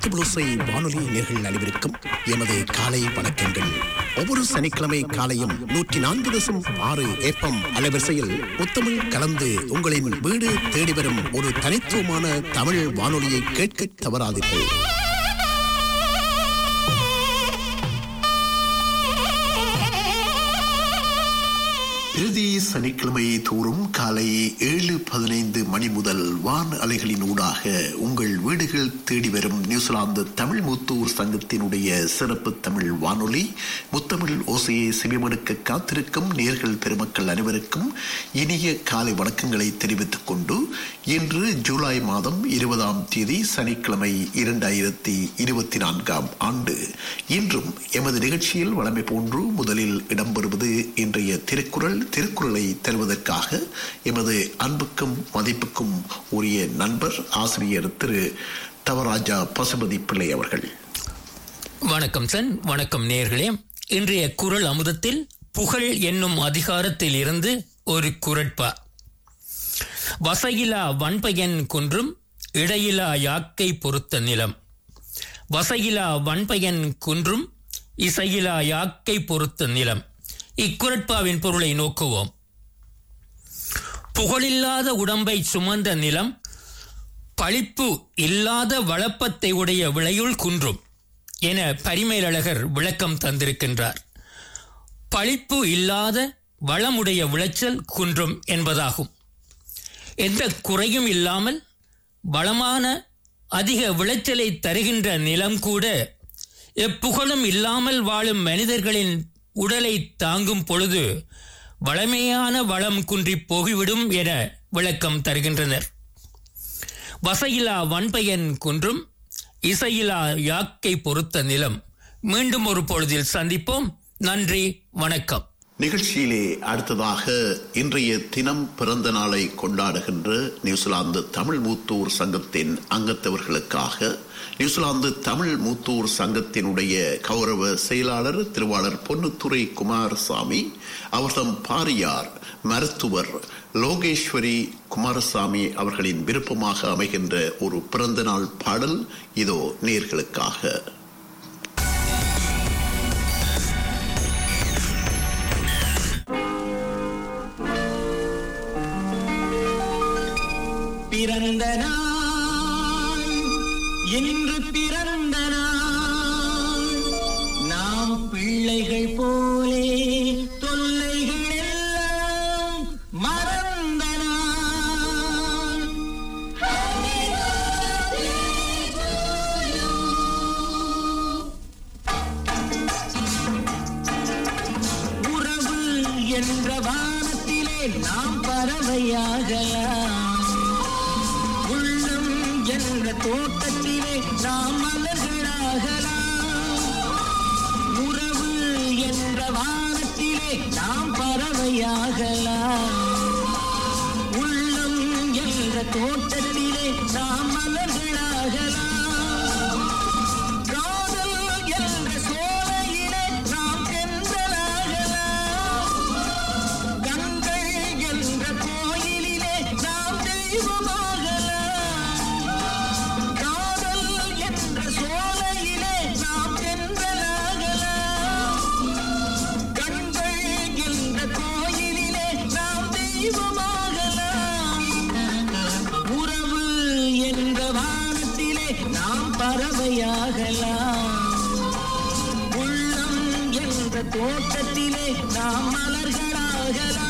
முத்துபுளுசை வானொலி நேர்கள் அனைவருக்கும் எமது காலை வணக்கங்கள் ஒவ்வொரு சனிக்கிழமை காலையும் நூற்றி நான்கு தசம் ஆறு ஏப்பம் அலைவரிசையில் முத்தமிழ் கலந்து உங்களின் வீடு தேடி வரும் ஒரு தனித்துவமான தமிழ் வானொலியை கேட்க தவறாதீர்கள் இறுதி சனிக்கிழமை தோறும் காலை ஏழு பதினைந்து மணி முதல் வான் அலைகளின் ஊடாக உங்கள் வீடுகள் தேடி வரும் நியூசிலாந்து தமிழ் முத்தூர் சங்கத்தினுடைய சிறப்பு தமிழ் வானொலி முத்தமிழ் ஓசையை செவிமடுக்க காத்திருக்கும் நேர்கள் பெருமக்கள் அனைவருக்கும் இனிய காலை வணக்கங்களை தெரிவித்துக் கொண்டு இன்று ஜூலை மாதம் இருபதாம் தேதி சனிக்கிழமை இரண்டாயிரத்தி இருபத்தி நான்காம் ஆண்டு இன்றும் எமது நிகழ்ச்சியில் வளமை போன்று முதலில் இடம்பெறுவது இன்றைய திருக்குறள் திருக்குறளை தருவதற்காக எமது அன்புக்கும் மதிப்புக்கும் உரிய நண்பர் ஆசிரியர் திரு தவராஜா பசுபதி பிள்ளை அவர்கள் வணக்கம் சன் வணக்கம் நேர்களே இன்றைய குரல் அமுதத்தில் புகழ் என்னும் அதிகாரத்தில் இருந்து ஒரு குரட்பா வசையிலா வன்பயன் குன்றும் இடையிலா யாக்கை பொறுத்த நிலம் வசையிலா வன்பயன் குன்றும் இசையிலா யாக்கை பொறுத்த நிலம் இக்குரட்பாவின் பொருளை நோக்குவோம் புகழில்லாத உடம்பை சுமந்த நிலம் பழிப்பு இல்லாத வளப்பத்தை உடைய விளையுள் குன்றும் என பரிமேலழகர் விளக்கம் தந்திருக்கின்றார் பழிப்பு இல்லாத வளமுடைய விளைச்சல் குன்றும் என்பதாகும் எந்த குறையும் இல்லாமல் வளமான அதிக விளைச்சலை தருகின்ற நிலம் கூட எப்புகழும் இல்லாமல் வாழும் மனிதர்களின் உடலை தாங்கும் பொழுது வளமையான வளம் குன்றி போகிவிடும் என விளக்கம் தருகின்றனர் வசையிலா வன்பயன் குன்றும் இசையிலா யாக்கை பொறுத்த நிலம் மீண்டும் ஒரு பொழுதில் சந்திப்போம் நன்றி வணக்கம் நிகழ்ச்சியிலே அடுத்ததாக இன்றைய தினம் பிறந்த நாளை கொண்டாடுகின்ற நியூசிலாந்து தமிழ் மூத்தூர் சங்கத்தின் அங்கத்தவர்களுக்காக நியூசிலாந்து தமிழ் மூத்தூர் சங்கத்தினுடைய கௌரவ செயலாளர் திருவாளர் பொன்னுத்துறை குமாரசாமி அவர்தம் பாரியார் மருத்துவர் லோகேஸ்வரி குமாரசாமி அவர்களின் விருப்பமாக அமைகின்ற ஒரு பிறந்த நாள் பாடல் இதோ நேர்களுக்காக பிறந்த நாள் இன்று பிறந்த நாள் நாம் பிள்ளைகள் போலே தொல்லைகள் எல்லாம் மறந்த நாள் உறவு என்ற வானத்திலே நாம் பறவையாகலாம் உள்ளம் என்ற தோட்டத்திலே நாம் மலர்களாகலாம் உறவு என்ற வானத்திலே நாம் பறவையாகலாம் உள்ளம் என்ற தோட்டத்திலே நாம் மலர்களாகலாம் காதல் என்ற சோலையிலே நாம் தென்றலாகலாம் கண்கள் என்ற கோயிலிலே நாம் தெய்வமாகலாம் காதல் என்ற சோலையிலே நாம் தென்றலாகலாம் கண்கள் என்ற கோயிலிலே நாம் தெய்வமாகலாம் உறவு என்ற வானத்திலே நாம் பறவையாகலாம் உள்ளம் என்ற தோட்டத்திலே நாம் மலர்களாகலாம்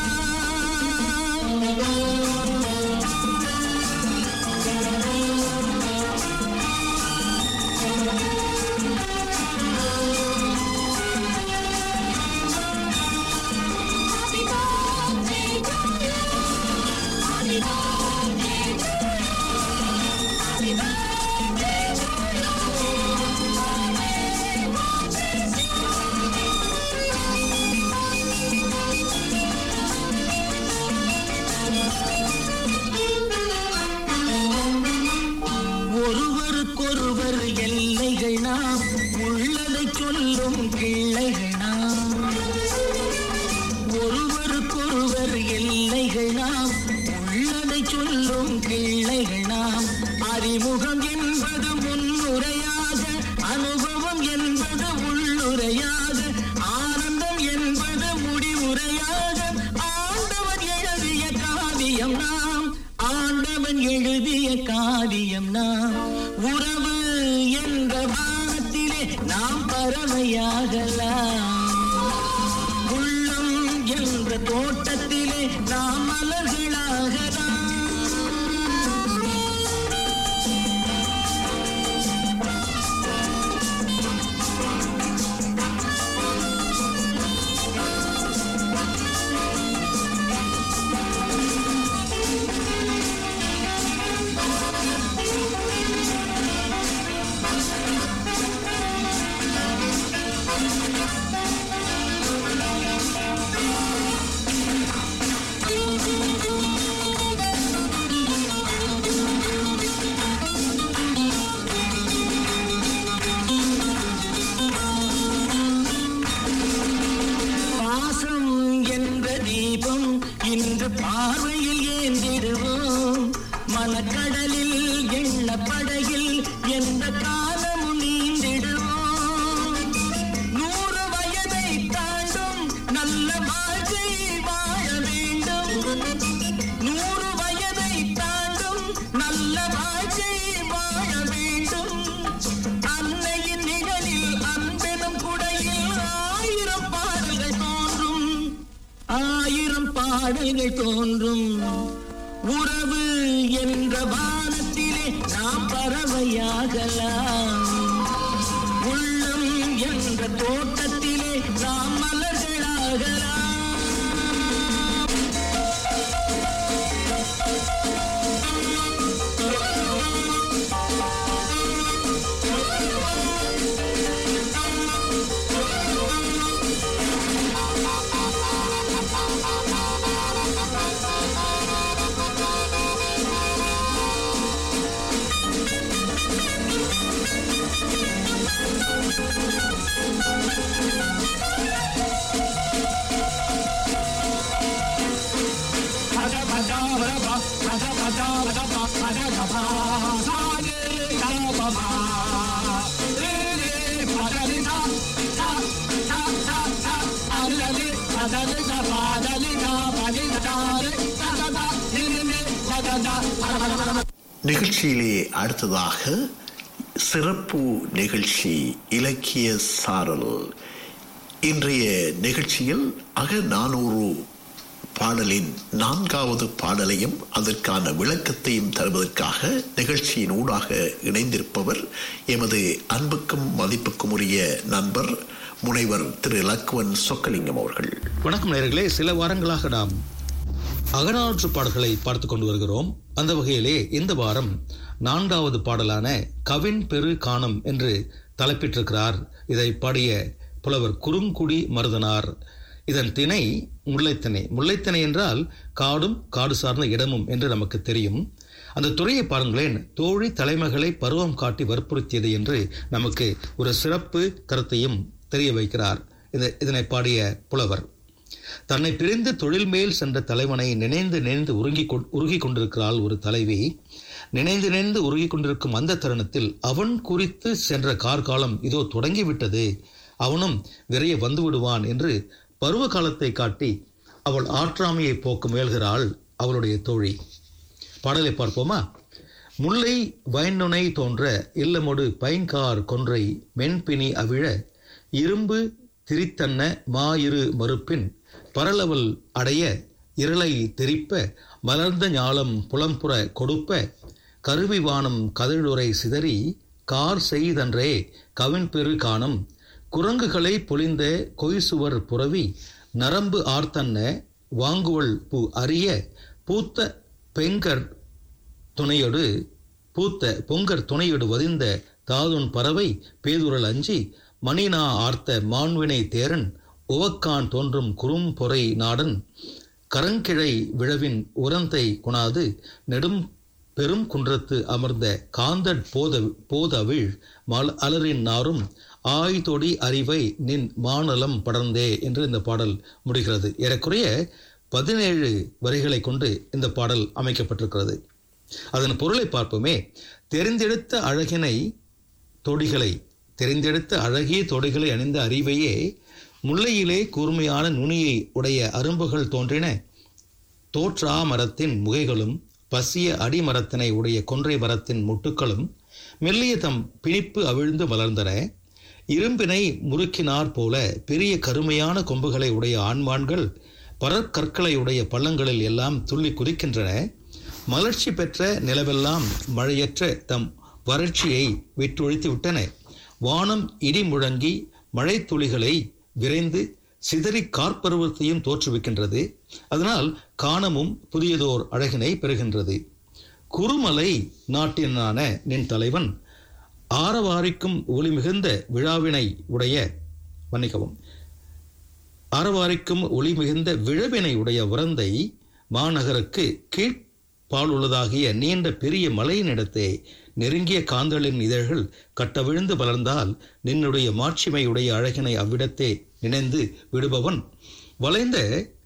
ஒருவருக்கொருவர் எல்லைகள் நாம் உள்ளதை சொல்லும் கிள்ளைகள் நாம் ஒருவருக்கொருவர் எல்லைகள் நாம் உள்ளதை சொல்லும் கிள்ளைகள் நாம் அறிமுகம் என்பது முன்னுரையாக ஆண்டவன் எழுதிய காவியம் நாம் ஆண்டவன் எழுதிய காவியம் நாம் உறவு என்ற வானத்திலே நாம் பறவையாகலாம் உள்ளம் என்ற தோட்டத்திலே நாம் மலர்களாகலாம் பாசம் என்ற தீபம் இன்று பார்வையில் ஏந்திடுவோம் மனக்கடலில் எண்ண படகில் எந்த காலமும் நீந்திடுவோம் நூறு வயதை தாண்டும் நல்ல வாழ்க்கை வாழ வேண்டும் நூறு வயதை தாண்டும் நல்ல வாழ்க்கை வாழ வேண்டும் அன்னையின் நிழலில் அன்பெனும் குடையில் ஆயிரம் பாடல்கள் தோன்றும் ஆயிரம் பாடல்கள் தோன்றும் உறவு என்ற வானத்திலே நாம் பறவையாகலாம் உள்ளம் என்ற தோட்டத்திலே நாம் மலர்களாகலாம் நிகழ்ச்சியிலே அடுத்ததாக சிறப்பு நிகழ்ச்சி இலக்கிய சாரல் இன்றைய நிகழ்ச்சியில் அக நானூறு பாடலின் நான்காவது பாடலையும் அதற்கான விளக்கத்தையும் தருவதற்காக நிகழ்ச்சியின் ஊடாக இணைந்திருப்பவர் எமது அன்புக்கும் மதிப்புக்கும் உரிய நண்பர் முனைவர் திரு லக்வன் சொக்கலிங்கம் அவர்கள் வணக்கம் நேயர்களே சில வாரங்களாக நாம் அகநானூற்று பாடல்களை பார்த்து கொண்டு வருகிறோம் அந்த வகையிலே இந்த வாரம் நான்காவது பாடலான கவின் பெரு காணம் என்று தலைப்பிட்டிருக்கிறார் இதை பாடிய புலவர் குறுங்குடி மருதனார் இதன் திணை முல்லைத்திணை முல்லைத்திணை என்றால் காடும் காடு சார்ந்த இடமும் என்று நமக்கு தெரியும் அந்த துறையை பாருங்களேன் தோழி தலைமகளை பருவம் காட்டி வற்புறுத்தியது என்று நமக்கு ஒரு சிறப்பு கருத்தையும் தெரிய வைக்கிறார் இத- இதனை பாடிய புலவர் தன்னை பிரிந்து தொழில் மேல் சென்ற தலைவனை நினைந்து நினைந்து உருகி உருகி கொண்டிருக்கிறாள் ஒரு தலைவி நினைந்து நினைந்து உருகி கொண்டிருக்கும் அந்த தருணத்தில் அவன் குறித்து சென்ற கார்காலம் இதோ தொடங்கிவிட்டது அவனும் விரைய வந்து விடுவான் என்று பருவ காலத்தை காட்டி அவள் ஆற்றாமையை போக்க முயல்கிறாள் அவளுடைய தோழி பாடலை பார்ப்போமா முல்லை வயனுனை தோன்ற இல்லமொடு பைன்கார் கொன்றை மென்பினி அவிழ இரும்பு திரித்தன்ன மாயிரு மறுப்பின் பரலவல் அடைய இருளை தெரிப்ப மலர்ந்த ஞாலம் புலம்புற கொடுப்ப கருவிவானம் கதிழுரை சிதறி கார் செய்தன்றே கவின் பெரு காணம் குரங்குகளை பொழிந்த கொய்சுவர் புரவி நரம்பு ஆர்த்தன்ன வாங்குவள் பூ அரிய பூத்த பெங்கர் துணையொடு பூத்த பொங்கர் துணையொடு வதிந்த தாதுன் பறவை பேதுரல் அஞ்சி மணினா ஆர்த்த மாண்வினை தேரன் உவக்கான் தோன்றும் குறும் பொறை நாடன் கரங்கிழை விழவின் உரந்தை குணாது நெடும் பெரும் குன்றத்து அமர்ந்த காந்தட் போத போதவிழ் மல் அலரின் நாரும் ஆய்தொடி அறிவை நின் மாநலம் படர்ந்தே என்று இந்த பாடல் முடிகிறது ஏறக்குறைய பதினேழு வரிகளை கொண்டு இந்த பாடல் அமைக்கப்பட்டிருக்கிறது அதன் பொருளை பார்ப்போமே தெரிந்தெடுத்த அழகினை தொடிகளை தெரிந்தெடுத்த அழகிய தொடிகளை அணிந்த அறிவையே முல்லையிலே கூர்மையான நுனியை உடைய அரும்புகள் தோன்றின தோற்றா மரத்தின் முகைகளும் பசிய அடிமரத்தினை உடைய கொன்றை மரத்தின் முட்டுக்களும் மெல்லிய தம் பிணிப்பு அவிழ்ந்து வளர்ந்தன இரும்பினை முறுக்கினார் போல பெரிய கருமையான கொம்புகளை உடைய ஆண்மான்கள் பரற்கற்களை உடைய பள்ளங்களில் எல்லாம் துள்ளி குதிக்கின்றன மலர்ச்சி பெற்ற நிலவெல்லாம் மழையற்ற தம் வறட்சியை விட்டொழித்து விட்டன வானம் இடி முழங்கி மழை துளிகளை விரைந்து சிதறி கார்பருவத்தையும் தோற்றுவிக்கின்றது அதனால் காணமும் புதியதோர் அழகினை பெறுகின்றது குறுமலை நாட்டினான நின் தலைவன் ஆரவாரிக்கும் ஒளி மிகுந்த விழாவினை உடைய மன்னிக்கவும் ஆரவாரிக்கும் ஒளி மிகுந்த விழவினை உடைய உரந்தை மாநகருக்கு கீழ்ப்பாலுள்ளதாகிய நீண்ட பெரிய மலையினிடத்தே நெருங்கிய காந்தளின் இதழ்கள் கட்டவிழுந்து வளர்ந்தால் நின்னுடைய மாட்சிமையுடைய அழகினை அவ்விடத்தே நினைந்து விடுபவன் வளைந்த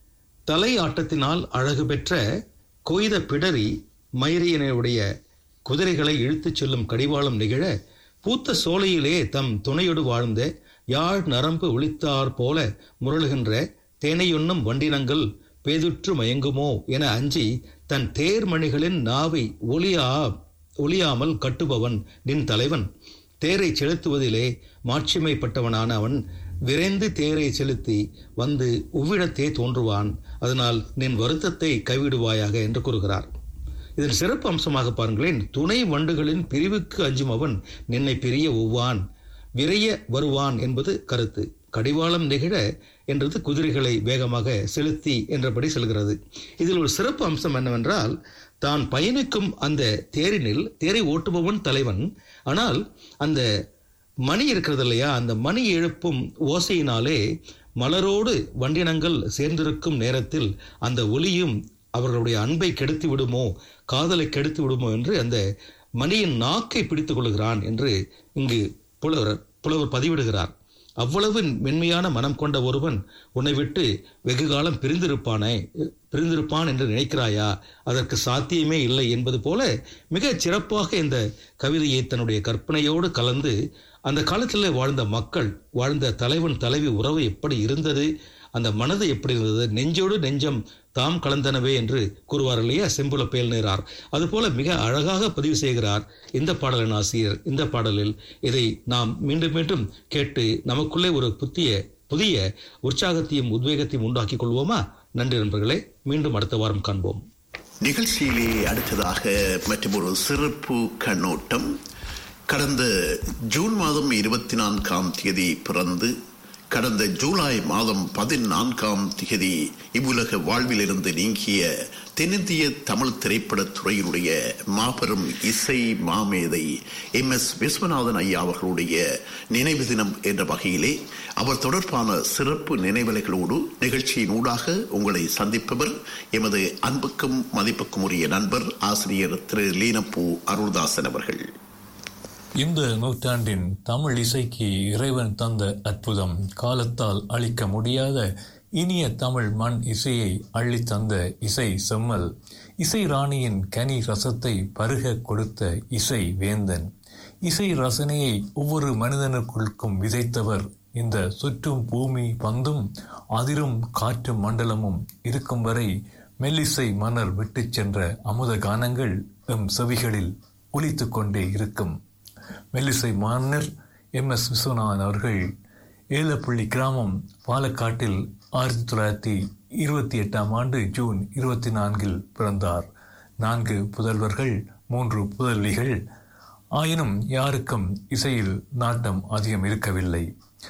தலை ஆட்டத்தினால் அழகு பெற்ற கொய்த பிடரி மயிரியனுடைய குதிரைகளை இழுத்துச் செல்லும் கடிவாளம் நிகழ பூத்த சோலையிலே தம் துணையோடு வாழ்ந்த யாழ் நரம்பு ஒளித்தார் போல முரளுகின்ற தேனையுண்ணும் வண்டினங்கள் பேதுற்று மயங்குமோ என அஞ்சி தன் தேர்மணிகளின் நாவை ஒளியா ஒளியாமல் கட்டுபவன் நின் தலைவன் தேரை செலுத்துவதிலே மாட்சிமைப்பட்டவனான அவன் விரைந்து தேரை செலுத்தி வந்து உவ்விடத்தே தோன்றுவான் அதனால் நின் வருத்தத்தை கைவிடுவாயாக என்று கூறுகிறார் இதன் சிறப்பு அம்சமாக பாருங்களேன் துணை வண்டுகளின் பிரிவுக்கு அஞ்சும் அவன் நின்னை பிரிய ஒவ்வான் விரைய வருவான் என்பது கருத்து கடிவாளம் நிகழ என்றது குதிரைகளை வேகமாக செலுத்தி என்றபடி செல்கிறது இதில் ஒரு சிறப்பு அம்சம் என்னவென்றால் தான் பயணிக்கும் அந்த தேரினில் தேரை ஓட்டுபவன் தலைவன் ஆனால் அந்த மணி இருக்கிறது இல்லையா அந்த மணி எழுப்பும் ஓசையினாலே மலரோடு வண்டினங்கள் சேர்ந்திருக்கும் நேரத்தில் அந்த ஒலியும் அவர்களுடைய அன்பை கெடுத்து விடுமோ காதலை கெடுத்து விடுமோ என்று அந்த மணியின் நாக்கை பிடித்துக் கொள்கிறான் என்று இங்கு புலவர் புலவர் பதிவிடுகிறார் அவ்வளவு மென்மையான மனம் கொண்ட ஒருவன் உன்னை விட்டு வெகு காலம் பிரிந்திருப்பானே பிரிந்திருப்பான் என்று நினைக்கிறாயா அதற்கு சாத்தியமே இல்லை என்பது போல மிகச் சிறப்பாக இந்த கவிதையை தன்னுடைய கற்பனையோடு கலந்து அந்த காலத்தில் வாழ்ந்த மக்கள் வாழ்ந்த தலைவன் தலைவி உறவு எப்படி இருந்தது அந்த மனது எப்படி இருந்தது நெஞ்சோடு நெஞ்சம் தாம் கலந்தனவே என்று கூறுவார் இல்லையா செம்புல பேல்நேரார் அதுபோல மிக அழகாக பதிவு செய்கிறார் இந்த பாடலின் ஆசிரியர் இந்த பாடலில் இதை நாம் மீண்டும் மீண்டும் கேட்டு நமக்குள்ளே ஒரு புத்திய புதிய உற்சாகத்தையும் உத்வேகத்தையும் உண்டாக்கிக் கொள்வோமா நன்றி நண்பர்களே மீண்டும் அடுத்த வாரம் காண்போம் நிகழ்ச்சியிலே அடுத்ததாக மற்றொரு சிறப்பு கண்ணோட்டம் கடந்த ஜூன் மாதம் இருபத்தி நான்காம் தேதி பிறந்து கடந்த ஜூலை மாதம் பதினான்காம் தேதி இவ்வுலக வாழ்விலிருந்து நீங்கிய தென்னிந்திய தமிழ் திரைப்படத் துறையினுடைய மாபெரும் இசை மாமேதை எம் எஸ் விஸ்வநாதன் ஐயா அவர்களுடைய நினைவு தினம் என்ற வகையிலே அவர் தொடர்பான சிறப்பு நினைவலைகளோடு நிகழ்ச்சியின் ஊடாக உங்களை சந்திப்பவர் எமது அன்புக்கும் மதிப்புக்கும் உரிய நண்பர் ஆசிரியர் திரு லீனப்பூ அருள்தாசன் அவர்கள் இந்த நூற்றாண்டின் தமிழ் இசைக்கு இறைவன் தந்த அற்புதம் காலத்தால் அழிக்க முடியாத இனிய தமிழ் மண் இசையை அள்ளித் தந்த இசை செம்மல் இசை ராணியின் கனி ரசத்தை பருக கொடுத்த இசை வேந்தன் இசை ரசனையை ஒவ்வொரு மனிதனுக்குள்ளுக்கும் விதைத்தவர் இந்த சுற்றும் பூமி பந்தும் அதிரும் காற்று மண்டலமும் இருக்கும் வரை மெல்லிசை மன்னர் விட்டுச் சென்ற அமுத கானங்கள் எம் செவிகளில் ஒலித்துக் கொண்டே இருக்கும் மெல்லிசை மன்னர் எம் எஸ் விஸ்வநாதன் அவர்கள் ஏலப்பள்ளி கிராமம் பாலக்காட்டில் ஆயிரத்தி தொள்ளாயிரத்தி இருபத்தி எட்டாம் ஆண்டு ஜூன் இருபத்தி நான்கில் பிறந்தார் நான்கு புதல்வர்கள் மூன்று புதல்விகள் ஆயினும் யாருக்கும் இசையில் நாட்டம் அதிகம் இருக்கவில்லை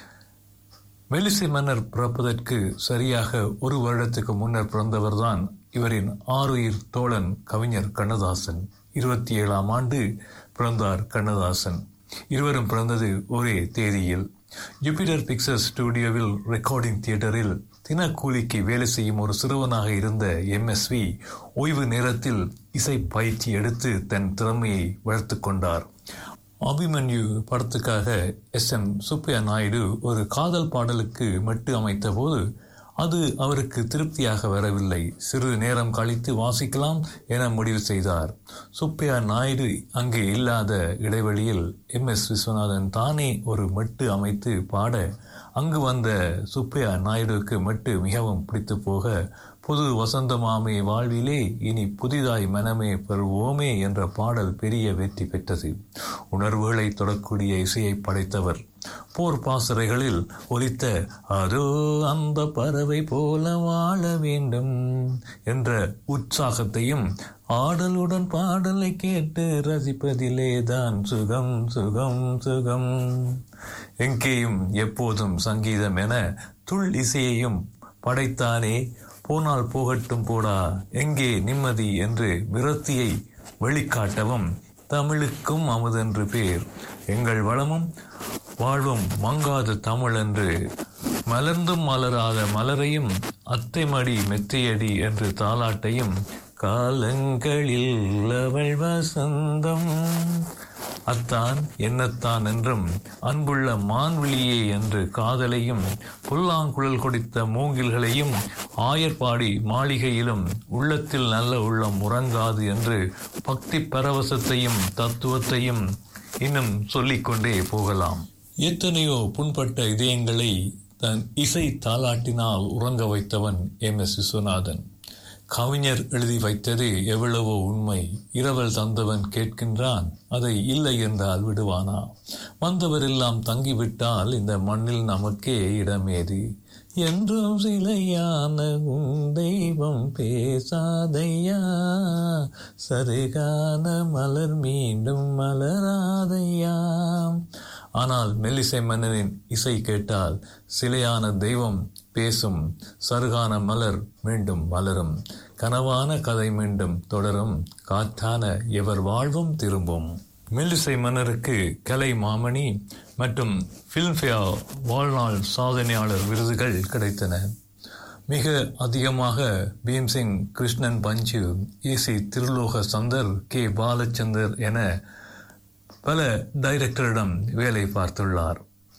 மெல்லிசை மன்னர் பிறப்பதற்கு சரியாக ஒரு வருடத்துக்கு முன்னர் பிறந்தவர்தான் இவரின் ஆறுயிர் தோழன் கவிஞர் கண்ணதாசன் இருபத்தி ஏழாம் ஆண்டு பிறந்தார் கண்ணதாசன் இருவரும் பிறந்தது ஒரே தேதியில் ஜூபிட்டர் பிக்சர்ஸ் ஸ்டுடியோவில் ரெக்கார்டிங் தியேட்டரில் தினக்கூலிக்கு வேலை செய்யும் ஒரு சிறுவனாக இருந்த எம்எஸ்வி ஓய்வு நேரத்தில் இசை பயிற்சி எடுத்து தன் திறமையை வளர்த்து கொண்டார் அபிமன்யு படத்துக்காக எஸ் எம் சுப்பையா நாயுடு ஒரு காதல் பாடலுக்கு மெட்டு அமைத்த போது அது அவருக்கு திருப்தியாக வரவில்லை சிறிது நேரம் கழித்து வாசிக்கலாம் என முடிவு செய்தார் சுப்பையா நாயுடு அங்கே இல்லாத இடைவெளியில் எம் எஸ் விஸ்வநாதன் தானே ஒரு மெட்டு அமைத்து பாட அங்கு வந்த சுப்பையா நாயுடுவுக்கு மட்டு மிகவும் பிடித்து போக புது வசந்தமாமே வாழ்விலே இனி புதிதாய் மனமே பெறுவோமே என்ற பாடல் பெரிய வெற்றி பெற்றது உணர்வுகளை தொடக்கூடிய இசையை படைத்தவர் போர் பாசறைகளில் ஒலித்த அதோ அந்த பறவை போல வாழ வேண்டும் என்ற உற்சாகத்தையும் ஆடலுடன் பாடலை கேட்டு ரசிப்பதிலே தான் சுகம் சுகம் சுகம் எங்கேயும் எப்போதும் சங்கீதம் என துள் இசையையும் படைத்தானே போனால் போகட்டும் போடா எங்கே நிம்மதி என்று விரத்தியை வெளிக்காட்டவும் தமிழுக்கும் அமுதென்று பேர் எங்கள் வளமும் வாழ்வும் மங்காத தமிழ் என்று மலர்ந்தும் மலராத மலரையும் அத்தைமடி மெத்தையடி என்று தாலாட்டையும் காலங்களில் அவள் வசந்தம் அத்தான் என்னத்தான் என்றும் அன்புள்ள மான்விழியே என்று காதலையும் புல்லாங்குழல் கொடுத்த மூங்கில்களையும் ஆயர்பாடி மாளிகையிலும் உள்ளத்தில் நல்ல உள்ளம் உறங்காது என்று பக்தி பரவசத்தையும் தத்துவத்தையும் இன்னும் சொல்லிக்கொண்டே போகலாம் எத்தனையோ புண்பட்ட இதயங்களை தன் இசை தாலாட்டினால் உறங்க வைத்தவன் எம் எஸ் விஸ்வநாதன் கவிஞர் எழுதி வைத்தது எவ்வளவோ உண்மை இரவல் தந்தவன் கேட்கின்றான் அதை இல்லை என்றால் விடுவானா வந்தவரெல்லாம் தங்கிவிட்டால் இந்த மண்ணில் நமக்கே இடமேது என்றும் சிலையான உன் தெய்வம் பேசாதையா சருகான மலர் மீண்டும் மலராதையா ஆனால் மெல்லிசை மன்னனின் இசை கேட்டால் சிலையான தெய்வம் பேசும் சருகான மலர் மீண்டும் மலரும் கனவான கதை மீண்டும் தொடரும் காற்றான எவர் வாழ்வும் திரும்பும் மெல்லிசை மன்னருக்கு கலை மாமணி மற்றும் ஃபில்ம்ஃபேர் வாழ்நாள் சாதனையாளர் விருதுகள் கிடைத்தன மிக அதிகமாக Bhimsingh Krishnan Panju A C Thirulokchandar K Balachander என பல டைரக்டரிடம் வேலை பார்த்துள்ளார்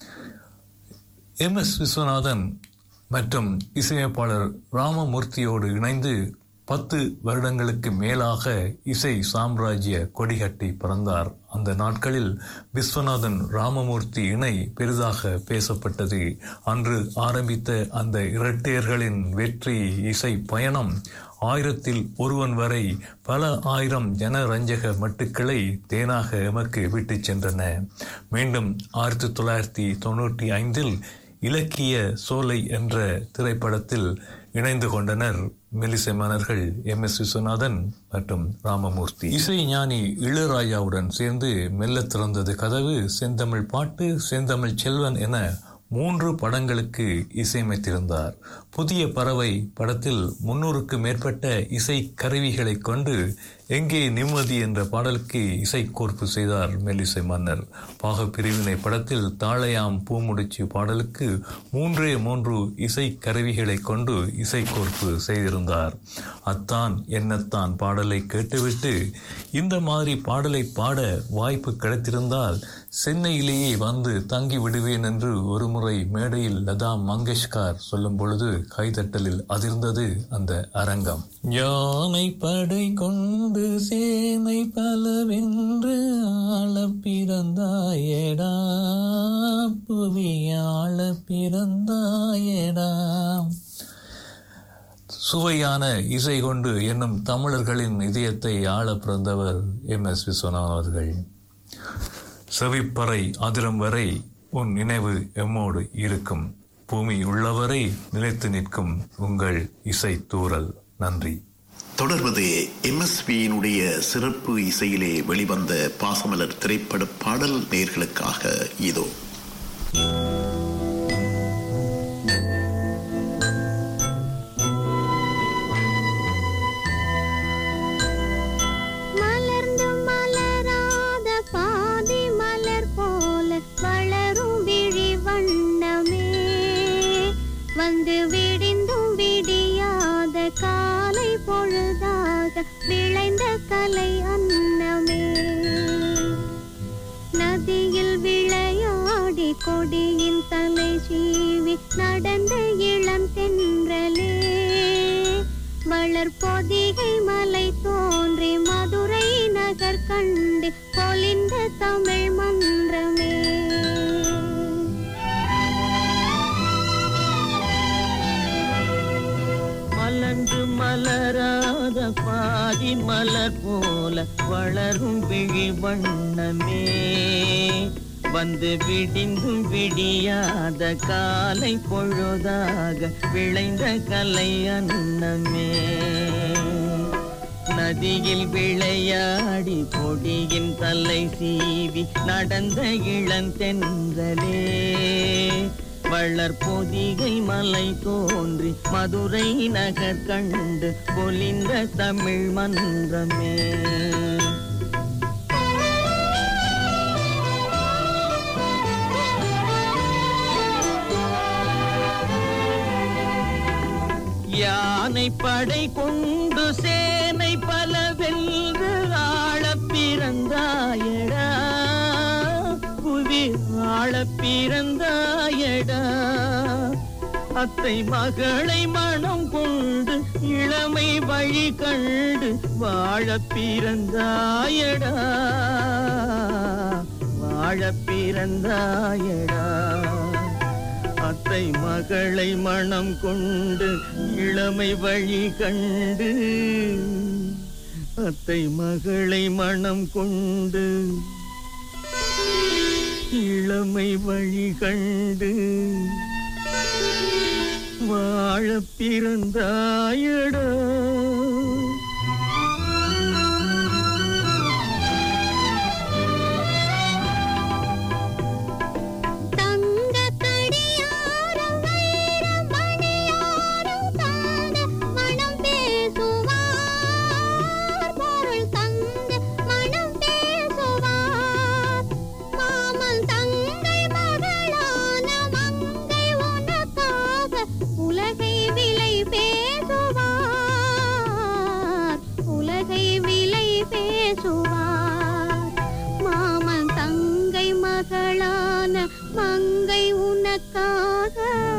எம் எஸ் விஸ்வநாதன் மற்றும் இசையமைப்பாளர் ராமமூர்த்தியோடு இணைந்து பத்து வருடங்களுக்கு மேலாக இசை சாம்ராஜ்ய கொடிகட்டி பிறந்தார் அந்த நாட்களில் விஸ்வநாதன் ராமமூர்த்தி இணை பெரிதாக பேசப்பட்டது அன்று ஆரம்பித்த அந்த இரட்டையர்களின் வெற்றி இசை பயணம் ஆயிரத்தில் ஒருவன் வரை பல ஆயிரம் ஜனரஞ்சக மட்டுக்களை தேனாக எமக்கு விட்டுச் சென்றன மீண்டும் ஆயிரத்தி தொள்ளாயிரத்தி தொண்ணூற்றி ஐந்தில் இலக்கிய சோலை என்ற திரைப்படத்தில் இணைந்து கொண்டனர் மெலிசை மன்னர்கள் எம் எஸ் விஸ்வநாதன் மற்றும் ராமமூர்த்தி இசை ஞானி இளையராஜாவுடன் சேர்ந்து மெல்ல திறந்தது கதவு செந்தமிழ் பாட்டு செந்தமிழ் செல்வன் என மூன்று படங்களுக்கு இசையமைத்திருந்தார் புதிய பறவை படத்தில் முன்னூறுக்கு மேற்பட்ட இசை கருவிகளை கொண்டு எங்கே நிம்மதி என்ற பாடலுக்கு இசைக்கோர்ப்பு செய்தார் மெல்லிசை மன்னர் பாக பிரிவினை படத்தில் தாளையாம் பூமுடிச்சு பாடலுக்கு மூன்றே மூன்று இசை கருவிகளை கொண்டு இசைக்கோர்ப்பு செய்திருந்தார் அத்தான் என்னத்தான் பாடலை கேட்டுவிட்டு இந்த மாதிரி பாடலை பாட வாய்ப்பு கிடைத்திருந்தால் சென்னையிலேயே வந்து தங்கி விடுவேன் என்று ஒருமுறை மேடையில் லதா மங்கேஷ்கர் சொல்லும் பொழுது கைதட்டலில் அதிர்ந்தது அந்த அரங்கம் யானை படை கொண்டு சேனை பலவென்று ஆள பிறந்தாயடா புவி ஆள பிறந்தாயடா சுவையான இசை கொண்டு என்னும் தமிழர்களின் இதயத்தை ஆள பிறந்தவர் எம் எஸ் விஸ்வநாதன் அவர்கள் செவிப்பறை அதிரம் வரை உன் நினைவு எம்மோடு இருக்கும் பூமி உள்ளவரை நிலைத்து நிற்கும் உங்கள் இசை தூரல் நன்றி தொடர்வது எம்எஸ்வியினுடைய சிறப்பு இசையிலே வெளிவந்த பாசமலர் திரைப்பட பாடல் நேர்களுக்காக இதோ மலர்ந்து மலராத பாதி மலர் போல வளரும் விழி வண்ணமே வந்து விடிந்தும் விடியாத காலை பொழுதாக விளைந்த கலை அன்னமே நதியில் விளையாடி கொடியின் தலை சீவி நடந்த இளம் தென்றலே வளர் பொதிகை மலை தோன்றி மதுரை நகர் கண்டு பொலிந்த தமிழ் மன்றமே மலராத பாதி மலர் போல வளரும் விழி வண்ணமே வந்து விடிந்தும் விடியாத காலை பொழுதாக விளைந்த கலை அன்னமே நதியில் விளையாடி பொடியின் தலை சீவி நடந்த இளந்தென்றலே வள்ளற் பொதிகை மலை தோன்றி மதுரை நகர் கண்டு பொலிந்த தமிழ் மன்றமே யானை படை கொண்டு சேனை பல வென்று ஆளப் பிறந்தாயடா புவி ஆளப் பிறந்தாயடா அத்தை மகளை மனம் கொண்டு இளமை வழி கண்டு வாழப் பிறந்தாயடா வாழப் பிறந்தாயடா அத்தை மகளை மனம் கொண்டு இளமை வழி கண்டு அத்தை மகளை மனம் கொண்டு இளமை வழி கண்டு வாழ பிறந்தாயடா தங்க கடியாரம் வைர மணியாரம் தங்க மனம் பேசுவார் பொருள் தங்க மனம் பேசுவார் மாமன் தங்கை மகளான மங்கை உனக்காக உலகை விலை பேசுவார் உலகை விலை பேசுவார் மாமன் தங்கை மகளான மங்கை உனக்காக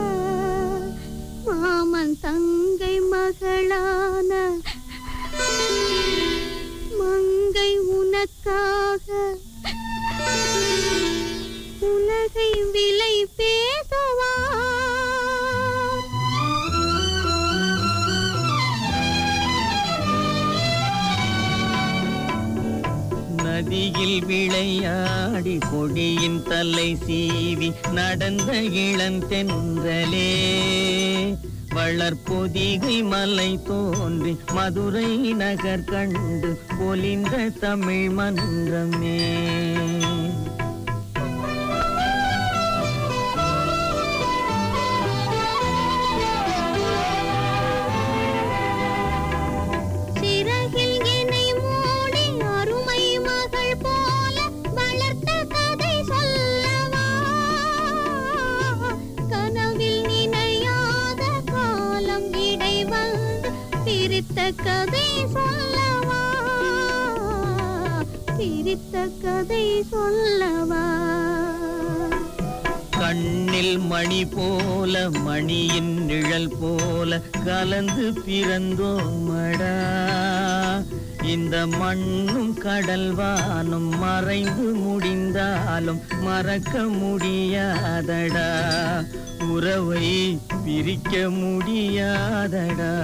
மாமன் தங்கை மகளான மங்கை உனக்காக உலகை விலை பேசுவார் நதியில் விளையாடி கொடியின் தலை சீவி நடந்த இளந்தென்றலே வளர்பொதிகை மலை தோன்றி மதுரை நகர் கண்டு பொலிந்த தமிழ் மன்றமே சிறகில் என்னை மூடி அருமை மகள் போல வளர்த்த கதை சொல்லவா கனவில் நினையாத காலம் இடை வந்து பிரித்த கதை சொல்லவா பிரித்த கதை சொல்லவா கண்ணில் மணி போல மணியின் நிழல் போல கலந்து பிறந்தோமடா இந்த மண்ணும் கடல் வானும் மறைந்து முடிந்தாலும் மறக்க முடியாதடா உறவை பிரிக்க முடியாதடா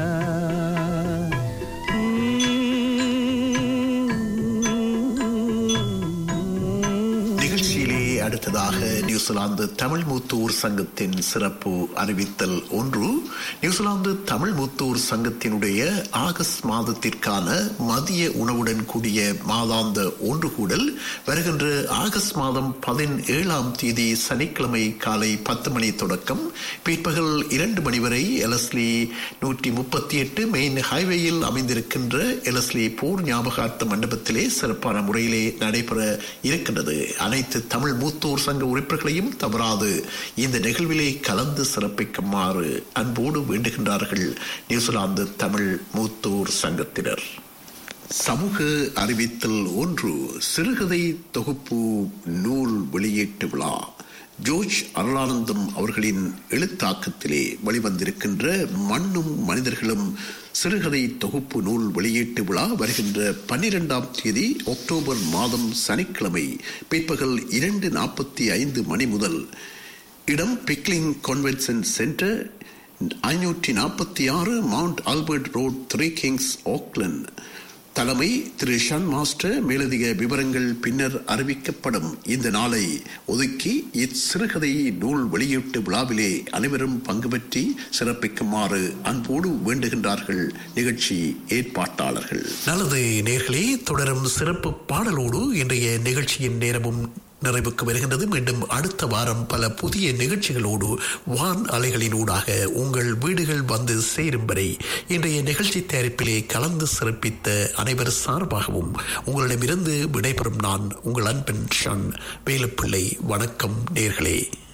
உம். நிகழ்ச்சியிலே அடுத்ததாக நியூசிலாந்து தமிழ் மூத்தூர் சங்கத்தின் சிறப்பு அறிவித்தல் ஒன்று நியூசிலாந்து தமிழ் மூத்தூர் சங்கத்தினுடைய ஆகஸ்ட் மாதத்திற்கான மதிய உணவுடன் கூடிய மாதாந்த ஒன்று கூடல் வருகின்ற ஆகஸ்ட் மாதம் பதினேழாம் தேதி சனிக்கிழமை காலை பத்து மணி தொடக்கம் பிற்பகல் இரண்டு மணி வரை எலஸ்லி நூற்றி முப்பத்தி எட்டு மெயின் ஹைவேயில் அமைந்திருக்கின்ற எலஸ்லி போர் ஞாபகார்த்த மண்டபத்திலே சிறப்பான முறையிலே நடைபெற இருக்கின்றது அனைத்து தமிழ் மூத்தோர் சங்க உறுப்பினர்களையும் தவறாது இந்த நிகழ்விலே கலந்து சிறப்பிக்குமாறு அன்போடு வேண்டுகின்றார்கள் நியூசிலாந்து தமிழ் மூத்தோர் சங்கத்தினர் சமூக அறிவித்தல் ஒன்று சிறுகதை தொகுப்பு நூல் வெளியீட்டு விழா ஜோர்ஜ் அருளானந்தம் அவர்களின் எழுத்தாக்கத்திலே வெளிவந்திருக்கின்ற மண்ணும் மனிதர்களும் சிறுகதை தொகுப்பு நூல் வெளியீட்டு விழா வருகின்ற பன்னிரெண்டாம் தேதி அக்டோபர் மாதம் சனிக்கிழமை பிற்பகல் இரண்டு நாற்பத்தி ஐந்து மணி முதல் இடம் பிக்லிங் கன்வென்ஷன் சென்டர் ஐநூற்றி நாற்பத்தி ஆறு Mount Albert Road Three Kings Auckland தலைமை திரு ஷன் மாஸ்டர் மேலதிக விவரங்கள் பின்னர் அறிவிக்கப்படும் இந்த நாளை ஒதுக்கி இச்சிறுகதை நூல் வெளியீட்டு விழாவிலே அனைவரும் பங்கு பற்றி சிறப்பிக்குமாறு அன்போடு வேண்டுகின்றார்கள் நிகழ்ச்சி ஏற்பாட்டாளர்கள் நல்லது நேர்களே தொடரும் சிறப்பு பாடலோடு இன்றைய நிகழ்ச்சியின் நேரமும் நிறைவுக்கு வருகின்றது மீண்டும் அடுத்த வாரம் பல புதிய நிகழ்ச்சிகளோடு வான் அலைகளினூடாக உங்கள் வீடுகள் வந்து சேரும் வரை இன்றைய நிகழ்ச்சி தயாரிப்பிலே கலந்து சிறப்பித்த அனைவர் சார்பாகவும் உங்களிடமிருந்து விடைபெறும் நான் உங்கள் அன்பன் ஷன் வேலுப்பிள்ளை வணக்கம் நேர்களே